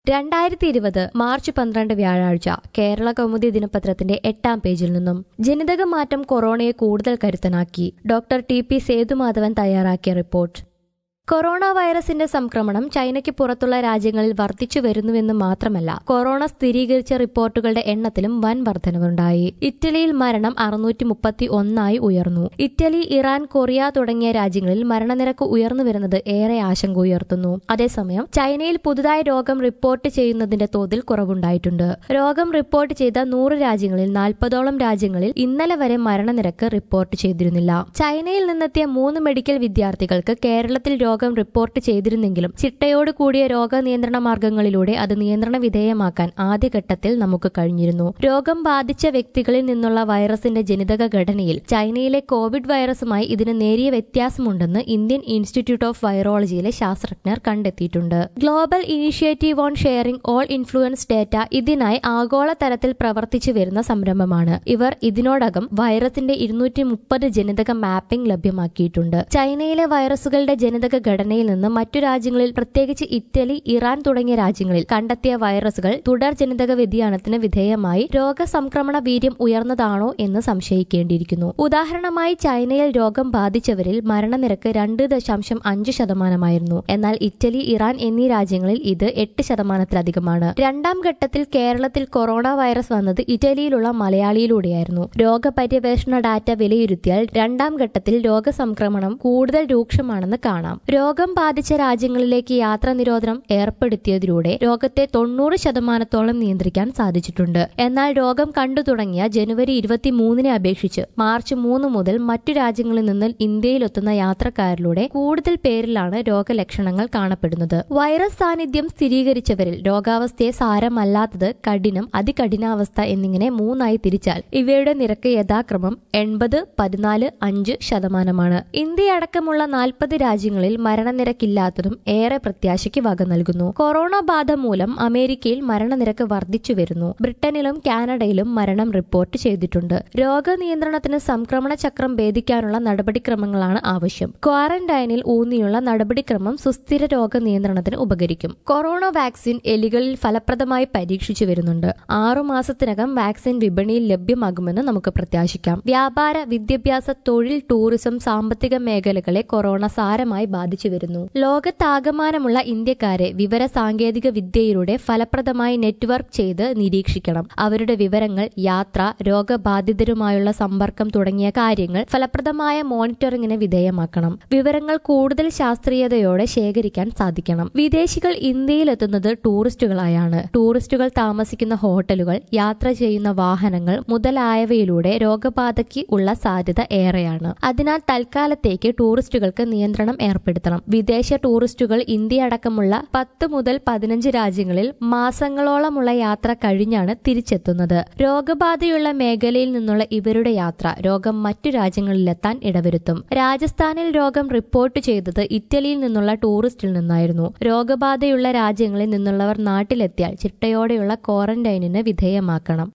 രണ്ടായിരത്തി ഇരുപത് മാർച്ച് പന്ത്രണ്ട് വ്യാഴാഴ്ച കേരള കൗമുദി ദിനപത്രത്തിന്റെ എട്ടാം പേജിൽ നിന്നും ജനിതക മാറ്റം കൊറോണയെ കൂടുതൽ കരുത്തനാക്കി ഡോക്ടർ ടി പി സേതുമാധവൻ തയ്യാറാക്കിയ റിപ്പോർട്ട് കൊറോണ വൈറസിന്റെ സംക്രമണം ചൈനയ്ക്ക് പുറത്തുള്ള രാജ്യങ്ങളിൽ വർദ്ധിച്ചു വരുന്നുവെന്ന് മാത്രമല്ല കൊറോണ സ്ഥിരീകരിച്ച റിപ്പോർട്ടുകളുടെ എണ്ണത്തിലും വൻ വർധനവുണ്ടായി ഇറ്റലിയിൽ മരണം അറുന്നൂറ്റി മുപ്പത്തി ഒന്നായി ഉയർന്നു ഇറ്റലി ഇറാൻ കൊറിയ തുടങ്ങിയ രാജ്യങ്ങളിൽ മരണനിരക്ക് ഉയർന്നു വരുന്നത് ഏറെ ആശങ്ക ഉയർത്തുന്നു അതേസമയം ചൈനയിൽ പുതുതായി രോഗം റിപ്പോർട്ട് ചെയ്യുന്നതിന്റെ തോതിൽ കുറവുണ്ടായിട്ടുണ്ട് രോഗം റിപ്പോർട്ട് ചെയ്ത നൂറ് രാജ്യങ്ങളിൽ നാൽപ്പതോളം രാജ്യങ്ങളിൽ ഇന്നലെ വരെ മരണനിരക്ക് റിപ്പോർട്ട് ചെയ്തിരുന്നില്ല ചൈനയിൽ നിന്നെത്തിയ മൂന്ന് മെഡിക്കൽ വിദ്യാർത്ഥികൾക്ക് കേരളത്തിൽ രോഗം റിപ്പോർട്ട് ചെയ്തിരുന്നെങ്കിലും ചിട്ടയോട് കൂടിയ രോഗനിയന്ത്രണ മാർഗങ്ങളിലൂടെ അത് നിയന്ത്രണ വിധേയമാക്കാൻ ആദ്യഘട്ടത്തിൽ നമുക്ക് കഴിഞ്ഞിരുന്നു രോഗം ബാധിച്ച വ്യക്തികളിൽ നിന്നുള്ള വൈറസിന്റെ ജനിതക ഘടനയിൽ ചൈനയിലെ കോവിഡ് വൈറസുമായി ഇതിന് നേരിയ വ്യത്യാസമുണ്ടെന്ന് ഇന്ത്യൻ ഇൻസ്റ്റിറ്റ്യൂട്ട് ഓഫ് വൈറോളജിയിലെ ശാസ്ത്രജ്ഞർ കണ്ടെത്തിയിട്ടുണ്ട് global initiative on sharing all influenza data ഇതിനായി ആഗോള തലത്തിൽ പ്രവർത്തിച്ചു വരുന്ന സംരംഭമാണ് ഇവർ ഇതിനോടകം വൈറസിന്റെ ഇരുന്നൂറ്റി മുപ്പത് ജനിതക മാപ്പിംഗ് ലഭ്യമാക്കിയിട്ടുണ്ട് ചൈനയിലെ വൈറസുകളുടെ ജനിതക ഘടനയിൽ നിന്ന് മറ്റു രാജ്യങ്ങളിൽ പ്രത്യേകിച്ച് ഇറ്റലി ഇറാൻ തുടങ്ങിയ രാജ്യങ്ങളിൽ കണ്ടെത്തിയ വൈറസുകൾ തുടർ ജനിതക വ്യതിയാനത്തിന് വിധേയമായി രോഗസംക്രമണ വീര്യം ഉയർന്നതാണോ എന്ന് സംശയിക്കേണ്ടിയിരിക്കുന്നു ഉദാഹരണമായി ചൈനയിൽ രോഗം ബാധിച്ചവരിൽ മരണനിരക്ക് രണ്ട് ദശാംശം അഞ്ച് ശതമാനമായിരുന്നു എന്നാൽ ഇറ്റലി ഇറാൻ എന്നീ രാജ്യങ്ങളിൽ ഇത് എട്ട് ശതമാനത്തിലധികമാണ് രണ്ടാം ഘട്ടത്തിൽ കേരളത്തിൽ കൊറോണ വൈറസ് വന്നത് ഇറ്റലിയിലുള്ള മലയാളിയിലൂടെയായിരുന്നു രോഗപര്യവേഷണ ഡാറ്റ വിലയിരുത്തിയാൽ രണ്ടാം ഘട്ടത്തിൽ രോഗസംക്രമണം കൂടുതൽ രൂക്ഷമാണെന്ന് കാണാം രോഗം ബാധിച്ച രാജ്യങ്ങളിലേക്ക് യാത്രാ നിരോധനം ഏർപ്പെടുത്തിയതിലൂടെ രോഗത്തെ തൊണ്ണൂറ് ശതമാനത്തോളം നിയന്ത്രിക്കാൻ സാധിച്ചിട്ടുണ്ട് എന്നാൽ രോഗം കണ്ടു തുടങ്ങിയ ജനുവരി ഇരുപത്തിമൂന്നിനെ അപേക്ഷിച്ച് മാർച്ച് മൂന്ന് മുതൽ മറ്റു രാജ്യങ്ങളിൽ നിന്ന് ഇന്ത്യയിലെത്തുന്ന യാത്രക്കാരിലൂടെ കൂടുതൽ പേരിലാണ് രോഗലക്ഷണങ്ങൾ കാണപ്പെടുന്നത് വൈറസ് സാന്നിധ്യം സ്ഥിരീകരിച്ചവരിൽ രോഗാവസ്ഥയെ സാരമല്ലാത്തത് കഠിനം അതികഠിനാവസ്ഥ എന്നിങ്ങനെ മൂന്നായി തിരിച്ചാൽ ഇവയുടെ നിരക്ക് യഥാക്രമം എൺപത് പതിനാല് അഞ്ച് ശതമാനമാണ് ഇന്ത്യയടക്കമുള്ള നാൽപ്പത് രാജ്യങ്ങളിൽ മരണനിരക്കില്ലാത്തതും ഏറെ പ്രത്യാശയ്ക്ക് വക നൽകുന്നു കൊറോണ ബാധ മൂലം അമേരിക്കയിൽ മരണനിരക്ക് വർദ്ധിച്ചു വരുന്നു ബ്രിട്ടനിലും കാനഡയിലും മരണം റിപ്പോർട്ട് ചെയ്തിട്ടുണ്ട് രോഗനിയന്ത്രണത്തിന് സംക്രമണ ചക്രം ഭേദിക്കാനുള്ള നടപടിക്രമങ്ങളാണ് ആവശ്യം ക്വാറന്റൈനിൽ ഊന്നിയുള്ള നടപടിക്രമം സുസ്ഥിര രോഗ നിയന്ത്രണത്തിന് ഉപകരിക്കും കൊറോണ വാക്സിൻ എലികളിൽ ഫലപ്രദമായി പരീക്ഷിച്ചു വരുന്നുണ്ട് ആറു മാസത്തിനകം വാക്സിൻ വിപണിയിൽ ലഭ്യമാകുമെന്ന് നമുക്ക് പ്രത്യാശിക്കാം വ്യാപാര വിദ്യാഭ്യാസ തൊഴിൽ ടൂറിസം സാമ്പത്തിക മേഖലകളെ കൊറോണ സാരമായി ബാധിച്ചു വരുന്നു ലോകത്താകമാനമുള്ള ഇന്ത്യക്കാരെ വിവര സാങ്കേതിക വിദ്യയിലൂടെ ഫലപ്രദമായി നെറ്റ്വർക്ക് ചെയ്ത് നിരീക്ഷിക്കണം അവരുടെ വിവരങ്ങൾ യാത്ര രോഗബാധിതരുമായുള്ള സമ്പർക്കം തുടങ്ങിയ കാര്യങ്ങൾ ഫലപ്രദമായ മോണിറ്ററിംഗിന് വിധേയമാക്കണം വിവരങ്ങൾ കൂടുതൽ ശാസ്ത്രീയതയോടെ ശേഖരിക്കാൻ സാധിക്കണം വിദേശികൾ ഇന്ത്യയിലെത്തുന്നത് ടൂറിസ്റ്റുകളായാണ് ടൂറിസ്റ്റുകൾ താമസിക്കുന്ന ഹോട്ടലുകൾ യാത്ര ചെയ്യുന്ന വാഹനങ്ങൾ മുതലായവയിലൂടെ രോഗബാധയ്ക്ക് ഉള്ള സാധ്യത ഏറെയാണ് അതിനാൽ തൽക്കാലത്തേക്ക് ടൂറിസ്റ്റുകൾക്ക് നിയന്ത്രണം ഏർപ്പെടുത്തണം വിദേശ ടൂറിസ്റ്റുകൾ ഇന്ത്യ അടക്കമുള്ള പത്ത് മുതൽ പതിനഞ്ച് രാജ്യങ്ങളിൽ മാസങ്ങളോളമുള്ള യാത്ര കഴിഞ്ഞാണ് തിരിച്ചെത്തുന്നത് രോഗബാധയുള്ള മേഖലയിൽ നിന്നുള്ള ഇവരുടെ യാത്ര രോഗം മറ്റു രാജ്യങ്ങളിലെത്താൻ ഇടവരുത്തും രാജസ്ഥാനിൽ രോഗം റിപ്പോർട്ട് ചെയ്തത് ഇറ്റലിയിൽ നിന്നുള്ള ടൂറിസ്റ്റിൽ നിന്നായിരുന്നു രോഗബാധയുള്ള രാജ്യങ്ങളിൽ നിന്നുള്ളവർ നാട്ടിലെത്തിയാൽ ചിട്ടയോടെയുള്ള ക്വാറന്റൈനിന് വിധേയമാക്കണം